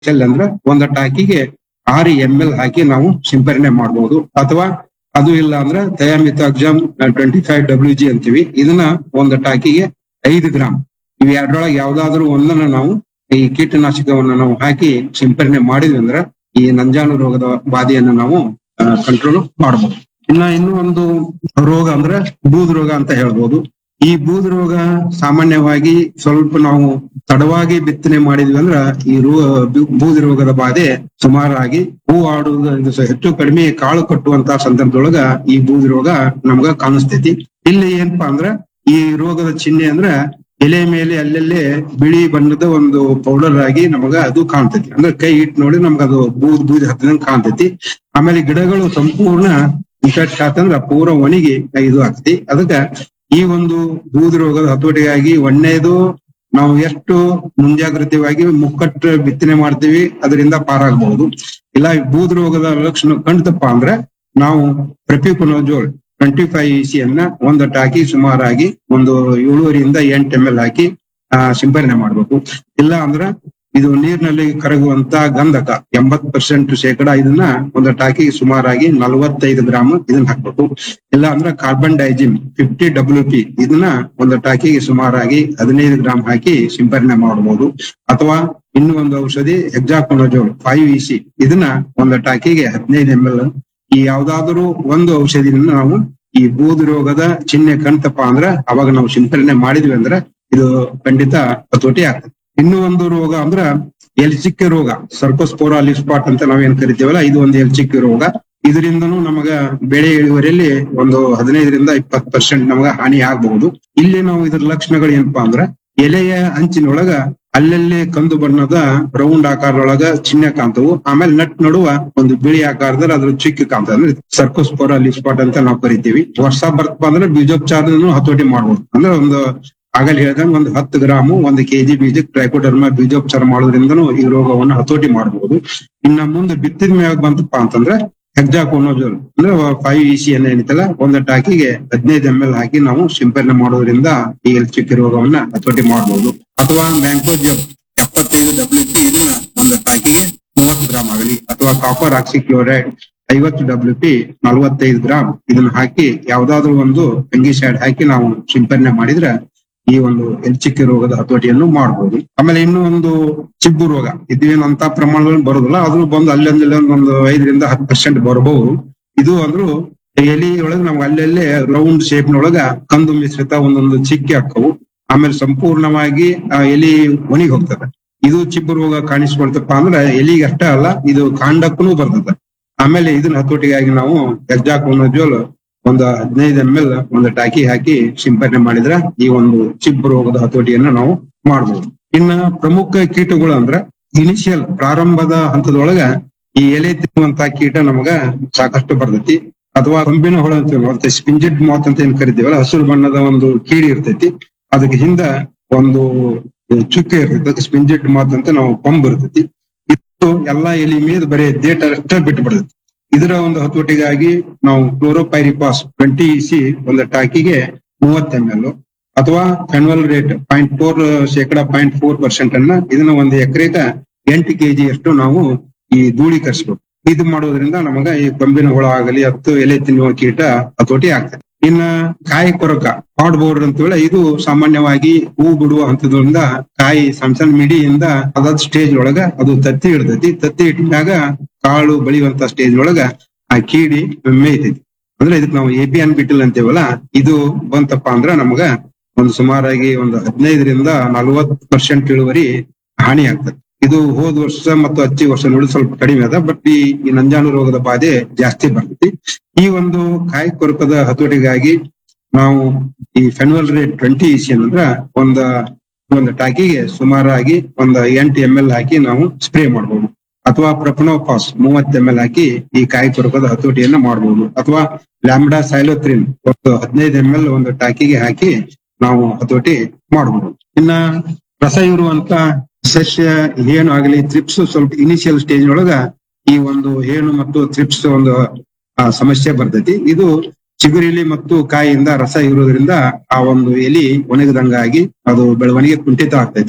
ಚೆಲ್ ಅಂದ್ರೆ ಒಂದ ಟಾಕಿಗೆ ಆರು ಎಂ ಎಲ್ ಹಾಕಿ ನಾವು ಸಿಂಪರಣೆ ಮಾಡಬಹುದು ಅಥವಾ ಅದು ಇಲ್ಲ ಅಂದ್ರೆ thiamethoxam twenty five W G ಅಂತೀವಿ ಇದನ್ನ ಒಂದು ಟಾಕಿಗೆ ಐದು ಗ್ರಾಮ್ ಇವ್ ಎರಡರೊಳಗೆ ಯಾವ್ದಾದ್ರು ಒಂದನ್ನ ನಾವು ಈ ಕೀಟನಾಶಕವನ್ನ ನಾವು ಹಾಕಿ ಸಿಂಪರಣೆ ಮಾಡಿದ್ವಿ ಅಂದ್ರೆ ಈ ನಂಜಾನು ರೋಗದ ಬಾಧೆಯನ್ನು ನಾವು ಕಂಟ್ರೋಲ್ ಮಾಡಬಹುದು ಇನ್ನ ಇನ್ನೂ ಒಂದು ರೋಗ ಅಂದ್ರೆ ಬೂದ್ ರೋಗ ಅಂತ ಹೇಳ್ಬೋದು ಈ ಬೂದ್ ರೋಗ ಸಾಮಾನ್ಯವಾಗಿ ಸ್ವಲ್ಪ ನಾವು ತಡವಾಗಿ ಬಿತ್ತನೆ ಮಾಡಿದ್ವಿ ಅಂದ್ರ ಈ ರೋ ಬೂದ್ ರೋಗದ ಬಾಧೆ ಸುಮಾರಾಗಿ ಹೂ ಆಡುವುದು ಇದು ಸ- ಹೆಚ್ಚು ಕಡಿಮೆ ಕಾಳು ಕಟ್ಟುವಂತ ಸಂದರ್ಭದೊಳಗ ಈ ಬೂದ್ ರೋಗ ನಮ್ಗ ಕಾಣಿಸ್ತೈತಿ ಇಲ್ಲಿ ಏನಪ್ಪಾ ಅಂದ್ರ ಈ ರೋಗದ ಚಿಹ್ನೆ ಅಂದ್ರ ಎಲೆ ಮೇಲೆ ಅಲ್ಲಲ್ಲೇ ಬಿಳಿ ಬಣ್ಣದ ಒಂದು ಪೌಡರ್ ಆಗಿ ನಮಗ ಅದು ಕಾಣ್ತೈತಿ ಅಂದ್ರೆ ಕೈ ಇಟ್ಟು ನೋಡಿ ನಮ್ಗ ಅದು ಬೂದ್ ಬೂದ್ ಹತ್ತದಂಗ್ ಕಾಣ್ತೈತಿ ಆಮೇಲೆ ಗಿಡಗಳು ಸಂಪೂರ್ಣ ಇನ್ಫೆಕ್ಟ್ ಆತಂದ್ರ ಪೂರ ಒಣಗಿ ಇದು ಆಗ್ತೈತಿ ಅದಕ್ಕ ಈ ಒಂದು ಬೂದ್ ರೋಗದ ಹತೋಟಿಗಾಗಿ ಒಣ್ಣೆದು ನಾವು ಎಷ್ಟು ಮುಂಜಾಗ್ರತೆವಾಗಿ ಮುಕ್ಕಟ್ಟು ಬಿತ್ತನೆ ಮಾಡ್ತೀವಿ ಅದರಿಂದ ಪಾರಾಗಬಹುದು ಇಲ್ಲ ಈ ಬೂದ್ ರೋಗದ ಲಕ್ಷಣ ಕಂಡ್ತಪ್ಪ ಅಂದ್ರೆ ನಾವು ಪ್ರಪಿಕೊನೋಜೋಲ್ ಟ್ವೆಂಟಿ ಫೈವ್ ಇಸಿ ಅನ್ನ ಒಂದು ಟಾಕಿ ಸುಮಾರಾಗಿ ಒಂದು ಏಳುವರಿಯಿಂದ ಎಂಟು ಎಂ ಎಲ್ ಹಾಕಿ ಆ, ಸಿಂಪರಣೆ ಮಾಡ್ಬೇಕು ಇಲ್ಲ ಅಂದ್ರ ಇದು ನೀರಿನಲ್ಲಿ ಕರಗುವಂತ ಗಂಧಕ ಎಂಬತ್ ಪರ್ಸೆಂಟ್ ಶೇಕಡ ಇದನ್ನ ಒಂದು ಟಾಕಿ ಸುಮಾರಾಗಿ ನಲವತ್ತೈದು ಗ್ರಾಮ್ ಇದನ್ನ ಹಾಕ್ಬೇಕು ಇಲ್ಲ ಅಂದ್ರೆ carbendazim fifty W P ಇದನ್ನ ಒಂದು ಟಾಕಿಗೆ ಸುಮಾರಾಗಿ ಹದಿನೈದು ಗ್ರಾಮ್ ಹಾಕಿ ಸಿಂಪರಣೆ ಮಾಡಬಹುದು ಅಥವಾ ಇನ್ನು ಒಂದು ಔಷಧಿ ಹೆಕ್ಸಾಕೊನಜೋಲ್ ಫೈವ್ ಇ ಸಿ ಇದನ್ನ ಒಂದು ಟಾಕಿಗೆ ಹದಿನೈದು ಎಂ ಎಲ್ ಈ ಯಾವ್ದಾದ್ರು ಒಂದು ಔಷಧಿನ ನಾವು ಈ ಬೂದು ರೋಗದ ಚಿಹ್ನೆ ಕಂತಪ್ಪ ಅಂದ್ರ ಅವಾಗ ನಾವು ಸಿಂಪರಣೆ ಮಾಡಿದ್ವಿ ಅಂದ್ರೆ ಇದು ಖಂಡಿತ ಹತೋಟಿ ಆಗ್ತದೆ ಇನ್ನು ಒಂದು ರೋಗ ಅಂದ್ರ ಎಲ್ಚಿಕ್ಕೆ ರೋಗ ಸರ್ಕೋಸ್ಪೋರಾ ಲಿಸ್ಪಾಟ್ ಅಂತ ನಾವೇನ್ ಕರಿತೀವಲ್ಲ ಇದು ಒಂದು ಎಲ್ಚಿಕ್ಕೆ ರೋಗ ಇದರಿಂದನೂ ನಮಗ ಬೆಳೆ ಇಳುವರಿಯಲ್ಲಿ ಒಂದು ಹದಿನೈದರಿಂದ ಇಪ್ಪತ್ತು ಪರ್ಸೆಂಟ್ ನಮಗ ಹಾನಿ ಆಗಬಹುದು ಇಲ್ಲಿ ನಾವು ಇದ್ರ ಲಕ್ಷಣಗಳು ಏನಪ್ಪಾ ಅಂದ್ರ ಎಲೆಯ ಅಂಚಿನೊಳಗ ಅಲ್ಲಲ್ಲಿ ಕಂದು ಬಣ್ಣದ ರೌಂಡ್ ಆಕಾರದೊಳಗ ಚಿಹ್ನೆ ಕಾಣ್ತವು ಆಮೇಲೆ ನಟ್ ನಡುವ ಒಂದು ಬಿಳಿ ಆಕಾರದಲ್ಲಿ ಅದ್ರ ಚಿಕ್ಕ ಕಾಣ್ತದೆ ಅಂದ್ರೆ ಸರ್ಕೋಸ್ಪೋರಾ ಲಿಸ್ಪಾಟ್ ಅಂತ ನಾವು ಕರಿತೀವಿ ವರ್ಷ ಬರ್ತಪ್ಪ ಅಂದ್ರೆ ಬೀಜೋಪಚಾರನು ಹತೋಟಿ ಮಾಡ್ಬೋದು ಅಂದ್ರೆ ಒಂದು ಆಗಲ್ ಹೇಳ್ದಂಗ ಒಂದು ಹತ್ತು ಗ್ರಾಮು ಒಂದು ಕೆಜಿ ಬೀಜಕ್ಕೆ ಟ್ರೈಕೋಡರ್ಮ ಬೀಜೋಪಚಾರ ಮಾಡೋದ್ರಿಂದನೂ ಈ ರೋಗವನ್ನು ಹತೋಟಿ ಮಾಡಬಹುದು ಇನ್ನ ಮುಂದೆ ಬಿತ್ತಿದ ಮ್ಯಾಗ ಬಂತಪ್ಪ ಅಂತಂದ್ರೆ ಹೆಕ್ಸಾಕೋನೋಜೋಲ್ ಅಂದ್ರೆ ಫೈವ್ ಇ ಸಿ ಏನ್ ಏನಿತ್ತಲ್ಲ ಒಂದು ಟಾಕಿಗೆ ಹದಿನೈದು ಎಂ ಎಲ್ ಹಾಕಿ ನಾವು ಸಿಂಪರಣೆ ಮಾಡೋದ್ರಿಂದ ಈ ಎಲ್ಚಿಕ್ಕಿ ರೋಗವನ್ನ ಹತೋಟಿ ಮಾಡಬಹುದು ಅಥವಾ ಮ್ಯಾಂಕೋಜಬ್ ಎಪ್ಪತ್ತೈದು ಡಬ್ಲ್ಯೂ ಪಿ ಇದನ್ನ ಒಂದು ಟಾಕಿಗೆ ಮೂವತ್ತು ಗ್ರಾಮ್ ಆಗಲಿ ಅಥವಾ ಕಾಪರ್ ಆಕ್ಸಿಕ್ಲೋರೈಡ್ ಐವತ್ತು ಡಬ್ಲ್ಯೂ ಪಿ ನಲವತ್ತೈದು ಗ್ರಾಮ್ ಇದನ್ನ ಹಾಕಿ ಯಾವ್ದಾದ್ರು ಒಂದು ಫಂಗಿಸೈಡ್ ಹಾಕಿ ನಾವು ಸಿಂಪರಣೆ ಮಾಡಿದ್ರೆ ಈ ಒಂದು ಎಲ್ಚಿಕ್ಕಿ ರೋಗದ ಹತೋಟಿಯನ್ನು ಮಾಡಬಹುದು ಆಮೇಲೆ ಇನ್ನೂ ಒಂದು ಚಿಬ್ಬು ರೋಗ ಇದೇನು ಅಂತ ಪ್ರಮಾಣದಲ್ಲಿ ಬರೋದಿಲ್ಲ ಆದ್ರೂ ಬಂದು ಅಲ್ಲೊಂದು ಇಲ್ಲೊಂದು ಒಂದು ಐದರಿಂದ ಹತ್ತು ಪರ್ಸೆಂಟ್ ಬರಬಹುದು ಇದು ಅಂದ್ರೂ ಎಲಿ ಒಳಗ ನಮ್ಗೆ ಅಲ್ಲಲ್ಲೇ ರೌಂಡ್ ಶೇಪ್ ನೊಳಗ ಕಂದು ಮಿಶ್ರಿತ ಒಂದೊಂದು ಚಿಕ್ಕಿ ಹಾಕವು ಆಮೇಲೆ ಸಂಪೂರ್ಣವಾಗಿ ಆ ಎಲಿ ಒಣಗಿ ಹೋಗ್ತದೆ ಇದು ಚಿಬ್ಬು ರೋಗ ಕಾಣಿಸ್ಕೊಳ್ತಪ್ಪ ಅಂದ್ರೆ ಎಲಿಗೆ ಅಷ್ಟೇ ಅಲ್ಲ ಇದು ಕಾಂಡಕ್ಕೂ ಬರ್ತದೆ ಆಮೇಲೆ ಇದನ್ನ ಹತೋಟಿಗಾಗಿ ನಾವು ಹೆಜ್ಜಾಕೋನಜೋಲ್ ಒಂದು ಹದಿನೈದು ಎಂ ಎಲ್ ಒಂದು ಟಾಕಿ ಹಾಕಿ ಸಿಂಪರಣೆ ಮಾಡಿದ್ರೆ ಈ ಒಂದು ಚಿಬ್ಬು ರೋಗದ ಹತೋಟಿಯನ್ನ ನಾವು ಮಾಡಬಹುದು ಇನ್ನ ಪ್ರಮುಖ ಕೀಟಗಳು ಅಂದ್ರೆ ಇನಿಷಿಯಲ್ ಪ್ರಾರಂಭದ ಹಂತದೊಳಗ ಈ ಎಲೆ ತಿನ್ನುವಂತ ಕೀಟ ನಮಗ ಸಾಕಷ್ಟು ಬರ್ತೈತಿ ಅಥವಾ ಕೊಂಬಿನ ಹುಳ ಅಂತೀವಿ ಮತ್ತೆ ಸ್ಪಿಂಜೆಡ್ ಮಾತ್ ಅಂತ ಏನ್ ಕರಿತೀವಲ್ಲ ಹಸಿರು ಬಣ್ಣದ ಒಂದು ಕೀಡಿ ಇರ್ತೈತಿ ಅದಕ್ಕೆ ಹಿಂದ ಒಂದು ಚುಕ್ಕೆ ಇರ್ತೈತಿ ಅದಕ್ಕೆ ಸ್ಪಿಂಜೆಡ್ ಮಾತ್ ಅಂತ ನಾವು ಕೊಂಬ್ ಇರ್ತೈತಿ ಇದು ಎಲ್ಲಾ ಎಲಿ ಮೇಲೆ ಬರೀ ಡೇಟ್ ಅಷ್ಟೇ ಬಿಟ್ಟು ಬಿಡ್ತೈತಿ ಇದರ ಒಂದು ಹತೋಟಿಗಾಗಿ ನಾವು ಕ್ಲೋರೋಪೈರಿಪಾಸ್ ಟ್ವೆಂಟಿ ಸಿ ಒಂದು ಟಾಕಿಗೆ ಮೂವತ್ತು ಎಂ ಎಲ್ ಅಥವಾ ಫೆನ್ವಲ್ ರೇಟ್ ಪಾಯಿಂಟ್ ಫೋರ್ ಶೇಕಡ ಪಾಯಿಂಟ್ ಫೋರ್ ಪರ್ಸೆಂಟ್ ಅನ್ನ ಇದನ್ನ ಒಂದು ಎಕರೆಗ ಎಂಟು ಕೆಜಿ ಅಷ್ಟು ನಾವು ಈ ಧೂಳೀಕರಿಸ್ಬೇಕು ಇದು ಮಾಡೋದ್ರಿಂದ ನಮಗ ಈ ಕೊಂಬಿನ ಹುಳ ಆಗಲಿ ಹತ್ತು ಎಲೆ ತಿನ್ನುವ ಕೀಟ ಹತೋಟಿ ಆಗ್ತದೆ ಇನ್ನ ಕಾಯಿ ಕೊರಕ ಹಾರ್ಡ್ ಬೋರ್ಡ್ ಅಂತ ಹೇಳಿ ಇದು ಸಾಮಾನ್ಯವಾಗಿ ಹೂ ಬಿಡುವ ಹಂತದಿಂದ ಕಾಯಿ ಸಣ್ಣ ಸಣ್ಣ ಮಿಡಿಯಿಂದ ಅದಾದ ಸ್ಟೇಜ್ ಒಳಗ ಅದು ತತ್ತಿ ಇಡ್ತೈತಿ ತತ್ತಿ ಇಟ್ಟಾಗ ಕಾಳು ಬೆಳೆಯುವಂತ ಸ್ಟೇಜ್ ಒಳಗ ಆ ಕೀಡಿ ಮೇಯ್ತೈತಿ ಅಂದ್ರೆ ಇದಕ್ ನಾವು ಎ ಪಿ ಅನ್ ಬಿಟ್ಟಿಲ್ ಅಂತೀವಲ್ಲ ಇದು ಬಂತಪ್ಪ ಅಂದ್ರ ನಮಗ ಒಂದು ಸುಮಾರಾಗಿ ಒಂದು ಹದಿನೈದರಿಂದ ನಲವತ್ತು ಪರ್ಸೆಂಟ್ ಇಳುವರಿ ಹಾನಿ ಆಗ್ತದೆ ಇದು ಹೋದ ವರ್ಷ ಮತ್ತು ಹಚ್ಚಿ ವರ್ಷ ನೋಡಿ ಸ್ವಲ್ಪ ಕಡಿಮೆ ಅದ ಬಟ್ ಈ ಈ ನಂಜಾನು ರೋಗದ ಬಾಧೆ ಜಾಸ್ತಿ ಬರ್ತೈತಿ ಈ ಒಂದು ಕಾಯಿ ಕೊರಕದ ಹತೋಟಿಗಾಗಿ ನಾವು ಈ ಫೆನ್ವಲ್ ರೇಟ್ ಟ್ವೆಂಟಿ ಇಸಿ ಅಂದ್ರ ಒಂದ ಒಂದು ಟಾಕಿಗೆ ಸುಮಾರಾಗಿ ಒಂದ್ ಎಂಟು ಎಂ ಎಲ್ ಹಾಕಿ ನಾವು ಸ್ಪ್ರೇ ಮಾಡಬಹುದು ಅಥವಾ ಪ್ರಪನೋಪಾಸ್ ಮೂವತ್ತು ಎಂ ಎಲ್ ಹಾಕಿ ಈ ಕಾಯಿ ಕೊರಕದ ಹತೋಟಿಯನ್ನ ಮಾಡಬಹುದು ಅಥವಾ ಲ್ಯಾಂಬ್ಡಾ ಸೈಲೋತ್ರಿನ್ ಒಂದು ಹದಿನೈದು ಎಂ ಎಲ್ ಒಂದು ಟಾಕಿಗೆ ಹಾಕಿ ನಾವು ಹತೋಟಿ ಮಾಡಬಹುದು ಇನ್ನ ರಸ ಇರುವಂತ ಸಸ್ಯ ಏನು ಆಗಲಿ ಥ್ರಿಪ್ಸ್ ಸ್ವಲ್ಪ ಇನಿಷಿಯಲ್ ಸ್ಟೇಜ್ ಒಳಗ ಈ ಒಂದು ಹೇನು ಮತ್ತು ಥ್ರಿಪ್ಸ್ ಒಂದು ಆ, ಸಮಸ್ಯೆ ಬರ್ತೈತಿ ಇದು ಚಿಗುರಿಲಿ ಮತ್ತು ಕಾಯಿಯಿಂದ ರಸ ಇರೋದ್ರಿಂದ ಆ ಒಂದು ಎಲಿ ಒಣಗದಂಗಾಗಿ ಅದು ಬೆಳವಣಿಗೆ ಕುಂಠಿತ ಆಗ್ತೈತಿ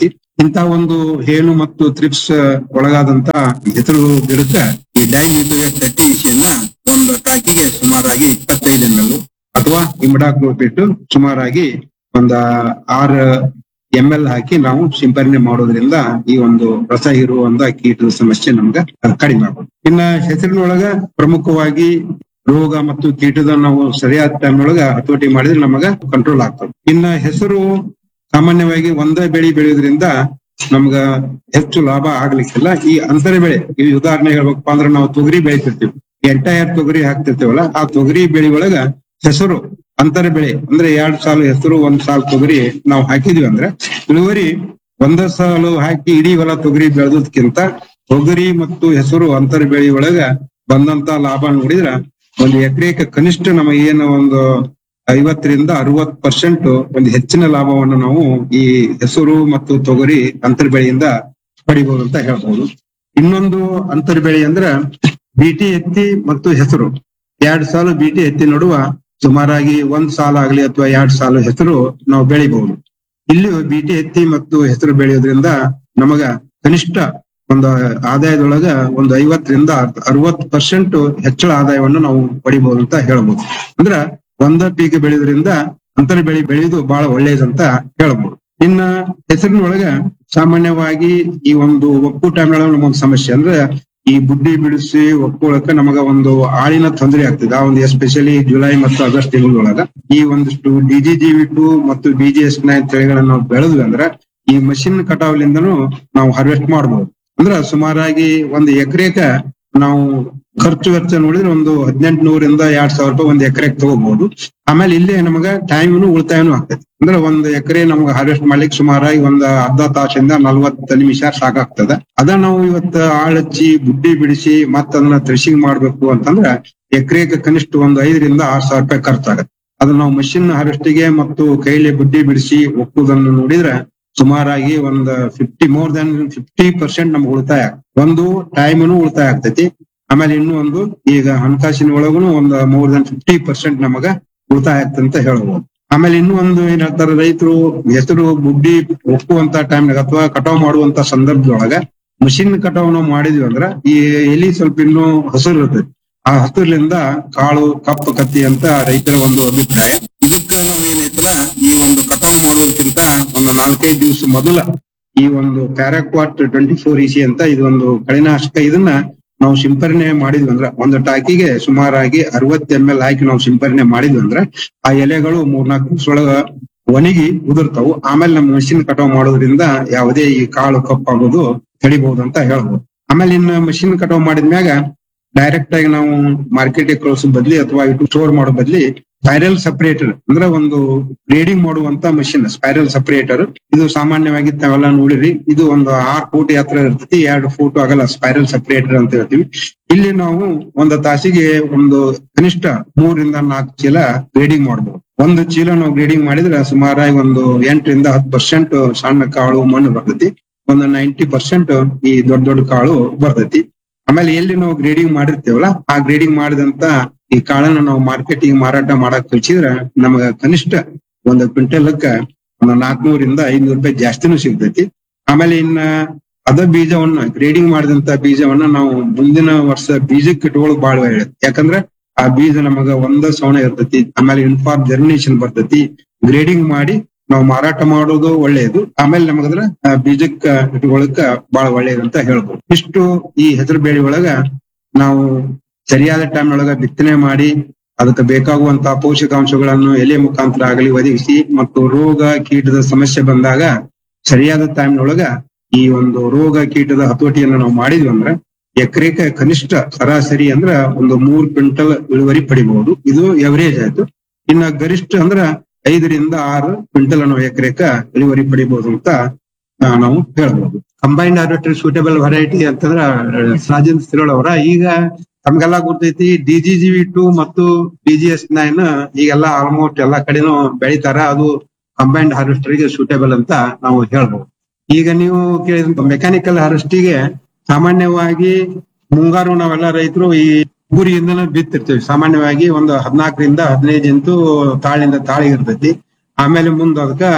ಇಂತ ಒಂದು ಹೇನು ಮತ್ತು ತ್ರಿಪ್ಸ್ ಒಳಗಾದಂತ ಹೆಸರು ಗಿಡಕ್ಕ ಈ ಡೈಮಿಥೋರಿಯಲ್ ತರ್ಟಿ ಇಸಿಯನ್ನ ಒಂದು ಟಾಕಿಗೆ ಸುಮಾರಾಗಿ ಇಪ್ಪತ್ತೈದು ಎಂ ಎಲ್ ಅಥವಾ ಇಮಿಡಾಕ್ಲೋಪಿಟ್ಟು ಸುಮಾರಾಗಿ ಒಂದ ಆರ್ ಎಂ ಎಲ್ ಹಾಕಿ ನಾವು ಸಿಂಪರಣೆ ಮಾಡೋದ್ರಿಂದ ಈ ಒಂದು ರಸ ಇರುವಂತ ಕೀಟದ ಸಮಸ್ಯೆ ನಮ್ಗ ಕಡಿಮೆ ಆಗುತ್ತೆ ಇನ್ನ ಹೆಸರಿನೊಳಗ ಪ್ರಮುಖವಾಗಿ ರೋಗ ಮತ್ತು ಕೀಟದ ನಾವು ಸರಿಯಾದ ಟೈಮ್ ಒಳಗ ಹತೋಟಿ ಮಾಡಿದ್ರೆ ನಮಗ ಕಂಟ್ರೋಲ್ ಆಗ್ತದೆ ಇನ್ನ ಹೆಸರು ಸಾಮಾನ್ಯವಾಗಿ ಒಂದೇ ಬೆಳೆ ಬೆಳೆಯೋದ್ರಿಂದ ನಮ್ಗ ಹೆಚ್ಚು ಲಾಭ ಆಗ್ಲಿಕ್ಕಿಲ್ಲ ಈ ಅಂತರ ಬೆಳೆ ಈ ಉದಾಹರಣೆ ಹೇಳ್ಬೇಕಪ್ಪ ಅಂದ್ರೆ ನಾವು ತೊಗರಿ ಬೆಳಿತಿರ್ತೀವಿ ಎಂಟೈರ್ ತೊಗರಿ ಹಾಕ್ತಿರ್ತೀವಲ್ಲ ಆ ತೊಗರಿ ಬೆಳೆ ಒಳಗ ಹೆಸರು ಅಂತರ ಬೆಳೆ ಅಂದ್ರೆ ಎರಡ್ ಸಾಲು ಹೆಸರು ಒಂದ್ ಸಾಲು ತೊಗರಿ ನಾವು ಹಾಕಿದ್ವಿ ಅಂದ್ರೆ ಇಳುವರಿ ಒಂದ ಸಾಲು ಹಾಕಿ ಇಡೀ ಹೊಲ ತೊಗರಿ ಬೆಳೆದಕ್ಕಿಂತ ತೊಗರಿ ಮತ್ತು ಹೆಸರು ಅಂತರ ಬೆಳೆ ಒಳಗ ಬಂದಂತ ಲಾಭ ನೋಡಿದ್ರ ಒಂದು ಎಕರೆಗೆ ಕನಿಷ್ಠ ನಮಗೆ ಏನು ಒಂದು ಐವತ್ತರಿಂದ ಅರವತ್ ಪರ್ಸೆಂಟ್ ಒಂದು ಹೆಚ್ಚಿನ ಲಾಭವನ್ನು ನಾವು ಈ ಹೆಸರು ಮತ್ತು ತೊಗರಿ ಅಂತರ ಬೆಳೆಯಿಂದ ಪಡಿಬಹುದು ಅಂತ ಹೇಳ್ಬಹುದು ಇನ್ನೊಂದು ಅಂತರ ಬೆಳೆ ಅಂದ್ರ ಬಿಟಿ ಎತ್ತಿ ಮತ್ತು ಹೆಸರು ಎರಡ್ ಸಾಲು ಬಿಟಿ ಎತ್ತಿ ನಡುವ ಸುಮಾರಾಗಿ ಒಂದ್ ಸಾಲ ಆಗ್ಲಿ ಅಥವಾ ಎರಡ್ ಸಾಲು ಹೆಸರು ನಾವು ಬೆಳಿಬಹುದು ಇಲ್ಲಿ ಬಿಟಿ ಎತ್ತಿ ಮತ್ತು ಹೆಸರು ಬೆಳೆಯೋದ್ರಿಂದ ನಮಗ ಕನಿಷ್ಠ ಒಂದು ಆದಾಯದೊಳಗ ಒಂದು ಐವತ್ತರಿಂದ ಅರವತ್ ಪರ್ಸೆಂಟ್ ಹೆಚ್ಚಳ ಆದಾಯವನ್ನು ನಾವು ಪಡಿಬಹುದು ಅಂತ ಹೇಳ್ಬೋದು ಅಂದ್ರ ಒಂದ ಪೀಕ್ ಬೆಳೆಯೋದ್ರಿಂದ ಅಂತರ ಬೆಳೆ ಬೆಳೆಯೋದು ಬಹಳ ಒಳ್ಳೇದಂತ ಹೇಳ್ಬೋದು ಇನ್ನ ಹೆಸರಿನೊಳಗ ಸಾಮಾನ್ಯವಾಗಿ ಈ ಒಂದು ಒಕ್ಕೂಟ ಮೇಳ ನಮಗೊಂದು ಸಮಸ್ಯೆ ಅಂದ್ರೆ ಈ ಬುಡ್ಡಿ ಬಿಡಿಸಿ ಒಕ್ಕೂಳಕ್ಕ ನಮಗ ಒಂದು ಆಳಿನ ತೊಂದರೆ ಆಗ್ತದೆ ಆ ಒಂದು ಎಸ್ಪೆಷಲಿ ಜುಲೈ ಮತ್ತು ಆಗಸ್ಟ್ ತಿಂಗಳೊಳಗ ಈ ಒಂದಿಷ್ಟು ಡಿಜಿ ಜಿವಿ ಟು ಮತ್ತು ಬಿಜಿ ಎಸ್ ನೈನ್ ತಳಿಗಳನ್ನ ನಾವು ಬೆಳೆದ್ವಿ ಅಂದ್ರ ಈ ಮಷಿನ್ ಕಟಾವ್ಲಿಂದನೂ ನಾವು ಹಾರ್ವೆಸ್ಟ್ ಮಾಡಬಹುದು ಅಂದ್ರ ಸುಮಾರಾಗಿ ಒಂದು ಎಕರೆಕ ನಾವು ಖರ್ಚು ವೆಚ್ಚ ನೋಡಿದ್ರೆ ಒಂದು ಹದಿನೆಂಟು ನೂರಿಂದ ಎರಡ್ ಸಾವಿರ ರೂಪಾಯಿ ಒಂದ್ ಎಕರೆಗೆ ತಗೋಬಹುದು ಆಮೇಲೆ ಇಲ್ಲಿ ನಮಗ ಟೈಮ್ನು ಉಳಿತಾಯನು ಆಗ್ತೈತಿ ಅಂದ್ರೆ ಒಂದ್ ಎಕರೆ ನಮ್ಗ ಹಾರ್ವೆಸ್ಟ್ ಮಾಡ್ಲಿಕ್ಕೆ ಸುಮಾರಾಗಿ ಒಂದ್ ಅರ್ಧ ತಾಸಿಂದ ನಲ್ವತ್ತು ನಿಮಿಷ ಸಾಕಾಗ್ತದ ಅದ ನಾವು ಇವತ್ತ ಆಳಚ್ಚಿ ಬುಡ್ಡಿ ಬಿಡಿಸಿ ಮತ್ತ ಅದನ್ನ ಥ್ರೆಶಿಂಗ್ ಮಾಡ್ಬೇಕು ಅಂತಂದ್ರ ಎಕರೆಗೆ ಕನಿಷ್ಠ ಒಂದ್ ಐದರಿಂದ ಆರ್ ಸಾವಿರ ರೂಪಾಯಿ ಖರ್ಚಾಗತ್ತೆ ಅದನ್ನ ನಾವು ಮಷಿನ್ ಹಾರ್ವೆಸ್ಟಿಗೆ ಮತ್ತು ಕೈಲಿ ಬುಡ್ಡಿ ಬಿಡಿಸಿ ಒಕ್ಕುದನ್ನು ನೋಡಿದ್ರೆ ಸುಮಾರಾಗಿ ಒಂದ್ fifty more than fifty percent ನಮ್ಗೆ ಉಳಿತಾಯ ಒಂದು ಟೈಮ್ನು ಉಳಿತಾಯ ಆಗ್ತೈತಿ ಆಮೇಲೆ ಇನ್ನೂ ಒಂದು ಈಗ ಹಣಕಾಸಿನ ಒಳಗುನು ಒಂದು ಮೋರ್ ದನ್ ಫಿಫ್ಟಿ ಪರ್ಸೆಂಟ್ ನಮಗ ಉಳಿತಾಯ ಆಗ್ತಂತ ಹೇಳ್ಬೋದು ಆಮೇಲೆ ಇನ್ನೂ ಒಂದು ಏನ್ ಹೇಳ್ತಾರೆ ರೈತರು ಹೆಸರು ಬುಡ್ಡಿ ಒಕ್ಕುವಂತ ಟೈಮ್ನಾಗ ಅಥವಾ ಕಟಾವ್ ಮಾಡುವಂತ ಸಂದರ್ಭದೊಳಗ ಮಷಿನ್ ಕಟಾವ್ ನಾವು ಮಾಡಿದ್ವಿ ಅಂದ್ರ ಈ ಎಲಿ ಸ್ವಲ್ಪ ಇನ್ನೂ ಹಸಿರು ಇರ್ತೈತಿ ಆ ಹಸಿರ್ಲಿಂದ ಕಾಳು ಕಪ್ಪು ಕತ್ತಿ ಅಂತ ರೈತರ ಒಂದು ಅಭಿಪ್ರಾಯ ಇದಕ್ಕ ನಾವು ಏನೈತಲ್ಲ ಈ ಒಂದು ಕಟಾವ್ ಮಾಡೋದಕ್ಕಿಂತ ಒಂದು ನಾಲ್ಕೈದು ದಿವಸ ಮೊದಲ ಈ ಒಂದು ಪ್ಯಾರಾಕ್ವಾಟ್ ಟ್ವೆಂಟಿ ಫೋರ್ ಇಸಿ ಅಂತ ಇದೊಂದು ಕಳೆನಾಶಕ ಇದನ್ನ ನಾವು ಸಿಂಪರಣೆ ಮಾಡಿದ್ವಿ ಅಂದ್ರ ಒಂದು ಟಾಕಿಗೆ ಸುಮಾರಾಗಿ ಅರವತ್ ಎಂ ಎಲ್ ಹಾಕಿ ನಾವು ಸಿಂಪರಣೆ ಮಾಡಿದ್ವಿ ಅಂದ್ರ ಆ ಎಲೆಗಳು ಮೂರ್ನಾಲ್ಕು ದಿವಸ ಒಳಗ ಒಣಗಿ ಉದುರ್ತಾವು ಆಮೇಲೆ ನಮ್ಮ ಮಷಿನ್ ಕಟಾವ್ ಮಾಡೋದ್ರಿಂದ ಯಾವುದೇ ಈ ಕಾಳು ಕಪ್ಪಾಗೋದು ತಡಿಬಹುದು ಅಂತ ಹೇಳ್ಬೋದು ಆಮೇಲೆ ಇನ್ನು ಮಷಿನ್ ಕಟಾವ್ ಮಾಡಿದ್ಮ್ಯಾಗ ಡೈರೆಕ್ಟ್ ಆಗಿ ನಾವು ಮಾರ್ಕೆಟಿಗೆ ಕಳಿಸೋ ಬದ್ಲಿ ಅಥವಾ ಇಟ್ಟು ಸ್ಟೋರ್ ಮಾಡೋ ಬದ್ಲಿ ಸ್ಪೈರಲ್ ಸಪರೇಟರ್ ಅಂದ್ರೆ ಒಂದು ಗ್ರೇಡಿಂಗ್ ಮಾಡುವಂತ ಮಷಿನ್ ಸ್ಪೈರಲ್ ಸಪರೇಟರ್ ಇದು ಸಾಮಾನ್ಯವಾಗಿ ತಾವೆಲ್ಲ ನೋಡಿರಿ ಇದು ಒಂದು ಆರ್ ಫೂಟ್ ಎತ್ತರ ಇರ್ತೈತಿ ಎರಡು ಫೂಟ್ ಆಗಲ್ಲ ಸ್ಪೈರಲ್ ಸಪರೇಟರ್ ಅಂತ ಹೇಳ್ತೀವಿ ಇಲ್ಲಿ ನಾವು ಒಂದು ತಾಸಿಗೆ ಒಂದು ಕನಿಷ್ಠ ಮೂರರಿಂದ ನಾಲ್ಕು ಚೀಲ ಗ್ರೇಡಿಂಗ್ ಮಾಡಬಹುದು ಒಂದು ಚೀಲ ನಾವು ಗ್ರೇಡಿಂಗ್ ಮಾಡಿದ್ರೆ ಸುಮಾರಾಗಿ ಒಂದು ಎಂಟರಿಂದ ಹತ್ತು ಪರ್ಸೆಂಟ್ ಸಣ್ಣ ಕಾಳು ಮಣ್ಣು ಬರ್ತೈತಿ ಒಂದು ನೈಂಟಿ ಪರ್ಸೆಂಟ್ ಈ ದೊಡ್ಡ ದೊಡ್ಡ ಕಾಳು ಬರ್ತೈತಿ ಆಮೇಲೆ ಎಲ್ಲಿ ನಾವು ಗ್ರೇಡಿಂಗ್ ಮಾಡಿರ್ತೇವಲ್ಲ ಆ ಗ್ರೇಡಿಂಗ್ ಮಾಡಿದಂತ ಈ ಕಾಳನ್ನ ನಾವು ಮಾರ್ಕೆಟಿಗೆ ಮಾರಾಟ ಮಾಡಕ್ ಕಳ್ಸಿದ್ರ ನಮಗ ಕನಿಷ್ಠ ಒಂದು ಕ್ವಿಂಟಲ್ಕ್ಕ ಒಂದು ನಾಲ್ಕನೂರಿಂದ ಐನೂರು ರೂಪಾಯಿ ಜಾಸ್ತಿನೂ ಸಿಗ್ತೈತಿ ಆಮೇಲೆ ಇನ್ನ ಅದ ಬೀಜವನ್ನ ಗ್ರೇಡಿಂಗ್ ಮಾಡಿದಂತ ಬೀಜವನ್ನ ನಾವು ಮುಂದಿನ ವರ್ಷ ಬೀಜಕ್ಕೆ ಇಟ್ಕೊಳ್ಳೋದು ಬಹಳ ಒಳ್ಳೇದು ಯಾಕಂದ್ರೆ ಆ ಬೀಜ ನಮಗ ಒಂದ ಸವಣ ಇರ್ತೈತಿ ಆಮೇಲೆ ಇನ್ಫಾರ್ಮ್ ಜರ್ಮಿನೇಷನ್ ಬರ್ತೈತಿ ಗ್ರೇಡಿಂಗ್ ಮಾಡಿ ನಾವು ಮಾರಾಟ ಮಾಡೋದು ಒಳ್ಳೆಯದು ಆಮೇಲೆ ನಮಗದ್ರ ಆ ಬೀಜಕ್ಕ ಇಟ್ಕೊಳಕ ಬಹಳ ಒಳ್ಳೇದು ಅಂತ ಹೇಳ್ಬೋದು ಇಷ್ಟು ಈ ಹೆಸರು ಬೇಳೆ ಒಳಗ ನಾವು ಸರಿಯಾದ ಟೈಮ್ ಒಳಗ ಬಿತ್ತನೆ ಮಾಡಿ ಅದಕ್ಕೆ ಬೇಕಾಗುವಂತ ಪೋಷಕಾಂಶಗಳನ್ನು ಎಲೆ ಮುಖಾಂತರ ಆಗಲಿ ಒದಗಿಸಿ ಮತ್ತು ರೋಗ ಕೀಟದ ಸಮಸ್ಯೆ ಬಂದಾಗ ಸರಿಯಾದ ಟೈಮ್ ಒಳಗ ಈ ಒಂದು ರೋಗ ಕೀಟದ ಹತೋಟಿಯನ್ನು ನಾವು ಮಾಡಿದ್ವಿ ಅಂದ್ರ ಎಕರೆಕ ಕನಿಷ್ಠ ಸರಾಸರಿ ಅಂದ್ರ ಒಂದು ಮೂರ್ ಕ್ವಿಂಟಲ್ ಇಳುವರಿ ಪಡಿಬಹುದು ಇದು ಎವರೇಜ್ ಆಯ್ತು ಇನ್ನ ಗರಿಷ್ಠ ಅಂದ್ರ ಐದರಿಂದ ಆರು ಕ್ವಿಂಟಲ್ ನಾವು ಎಕರೆಕ ಇಳುವರಿ ಪಡಿಬಹುದು ಅಂತ ಆ, ನಾವು ಹೇಳ್ಬೋದು ಕಂಬೈನ್ಡ್ ಹಾರ್ವೆಸ್ಟರ್ ಸೂಟೇಬಲ್ ವೆರೈಟಿ ಅಂತಂದ್ರ ರಾಜೇಂದ್ರ ಸಿರೋಳ್ ಅವರ ಈಗ ತಮ್ಗೆಲ್ಲ ಗೊತ್ತೈತಿ ಡಿಜಿಜಿವಿ ಟು ಮತ್ತು ಡಿಜಿಎಸ್ ನೈನ್ ಈಗೆಲ್ಲ ಆಲ್ಮೋಸ್ಟ್ ಎಲ್ಲಾ ಕಡೆನೂ ಬೆಳಿತಾರ ಅದು ಕಂಬೈನ್ಡ್ ಹಾರ್ವೆಸ್ಟರ್ ಗೆ ಸೂಟೇಬಲ್ ಅಂತ ನಾವು ಹೇಳ್ಬೋದು ಈಗ ನೀವು ಕೇಳಿದ ಮೆಕ್ಯಾನಿಕಲ್ ಹಾರ್ವೆಸ್ಟಿಗೆ ಸಾಮಾನ್ಯವಾಗಿ ಮುಂಗಾರು ನಾವೆಲ್ಲ ರೈತರು ಈ ಗುರಿಯಿಂದನ ಬಿತ್ತಿರ್ತೀವಿ ಸಾಮಾನ್ಯವಾಗಿ ಒಂದು ಹದಿನಾಲ್ಕರಿಂದ ಹದಿನೈದು ಇಂಚು ತಾಳಿಂದ ತಾಳಿ ಇರ್ತೈತಿ ಆಮೇಲೆ ಮುಂದ ಅದಕ್ಕ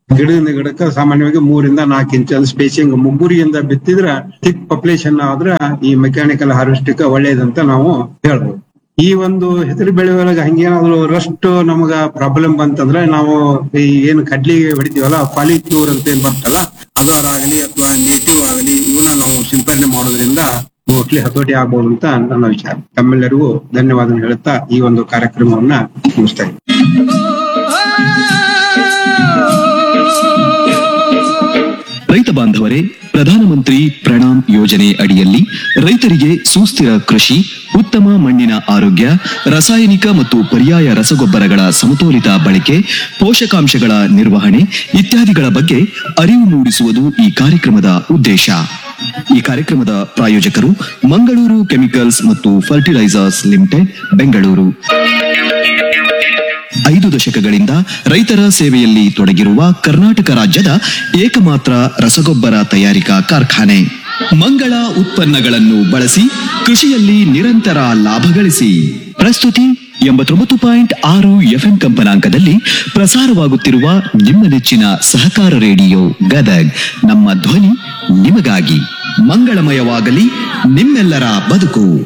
ಗಿಡದಿಂದ ಗಿಡಕ್ಕೆ ಸಾಮಾನ್ಯವಾಗಿ ಮೂರಿಂದ ನಾಲ್ಕು ಇಂಚ್ ಅದು ಸ್ಪೇಸಿಂಗ್ ಮುಗ್ಗುರಿಯಿಂದ ಬಿತ್ತಿದ್ರ ಥಿಕ್ ಪಾಪ್ಯುಲೇಷನ್ ಆದ್ರ ಈ ಮೆಕ್ಯಾನಿಕಲ್ ಹಾರ್ವೆಸ್ಟಿಕ್ ಒಳ್ಳೇದಂತ ನಾವು ಹೇಳ್ಬೋದು ಈ ಒಂದು ಹೆಸರು ಬೆಳೆ ಒಳಗೆ ಹಂಗೇನಾದ್ರು ರಸ್ಟ್ ನಮಗ ಪ್ರಾಬ್ಲಮ್ ಬಂತಂದ್ರೆ ನಾವು ಈ ಏನು ಕಡ್ಲಿಗೆ ಹೊಡಿತೀವಲ್ಲ ಪಾಲಿಕ್ಯೂರ್ ಅಂತ ಏನ್ ಬರ್ತಲ್ಲ ಅದಾಗಲಿ ಅಥವಾ ನೇಟಿವ್ ಆಗಲಿ ಇವನ್ನ ನಾವು ಸಿಂಪಡಣೆ ಮಾಡೋದ್ರಿಂದ ಮೋಸ್ಟ್ಲಿ ಹತೋಟಿ ಆಗ್ಬೋದು ಅಂತ ನನ್ನ ವಿಚಾರ ತಮ್ಮೆಲ್ಲರಿಗೂ ಧನ್ಯವಾದ ಹೇಳುತ್ತಾ ಈ ಒಂದು ಕಾರ್ಯಕ್ರಮವನ್ನ ಮುಗಿಸ್ತಾ ಇದ್ದೀನಿ ರೈತ ಬಾಂಧವರೇ ಪ್ರಧಾನಮಂತ್ರಿ ಪ್ರಣಾಮ್ ಯೋಜನೆ ಅಡಿಯಲ್ಲಿ ರೈತರಿಗೆ ಸುಸ್ಥಿರ ಕೃಷಿ ಉತ್ತಮ ಮಣ್ಣಿನ ಆರೋಗ್ಯ ರಾಸಾಯನಿಕ ಮತ್ತು ಪರ್ಯಾಯ ರಸಗೊಬ್ಬರಗಳ ಸಮತೋಲಿತ ಬಳಕೆ ಪೋಷಕಾಂಶಗಳ ನಿರ್ವಹಣೆ ಇತ್ಯಾದಿಗಳ ಬಗ್ಗೆ ಅರಿವು ಮೂಡಿಸುವುದು ಈ ಕಾರ್ಯಕ್ರಮದ ಉದ್ದೇಶ ಈ ಕಾರ್ಯಕ್ರಮದ ಪ್ರಾಯೋಜಕರು ಮಂಗಳೂರು ಕೆಮಿಕಲ್ಸ್ ಮತ್ತು ಫರ್ಟಿಲೈಸರ್ಸ್ ಲಿಮಿಟೆಡ್ ಬೆಂಗಳೂರು ಐದು ದಶಕಗಳಿಂದ ರೈತರ ಸೇವೆಯಲ್ಲಿ ತೊಡಗಿರುವ ಕರ್ನಾಟಕ ರಾಜ್ಯದ ಏಕಮಾತ್ರ ರಸಗೊಬ್ಬರ ತಯಾರಿಕಾ ಕಾರ್ಖಾನೆ ಮಂಗಳ ಉತ್ಪನ್ನಗಳನ್ನು ಬಳಸಿ ಕೃಷಿಯಲ್ಲಿ ನಿರಂತರ ಲಾಭ ಗಳಿಸಿ ಪ್ರಸ್ತುತಿ ಎಂಬತ್ತೊಂಬತ್ತು ಪಾಯಿಂಟ್ ಆರು ಎಫ್ಎಂ ಕಂಪನಾಂಕದಲ್ಲಿ ಪ್ರಸಾರವಾಗುತ್ತಿರುವ ನಿಮ್ಮ ನೆಚ್ಚಿನ ಸಹಕಾರ ರೇಡಿಯೋ ಗದಗ್ ನಮ್ಮ ಧ್ವನಿ ನಿಮಗಾಗಿ ಮಂಗಳಮಯವಾಗಲಿ ನಿಮ್ಮೆಲ್ಲರ ಬದುಕು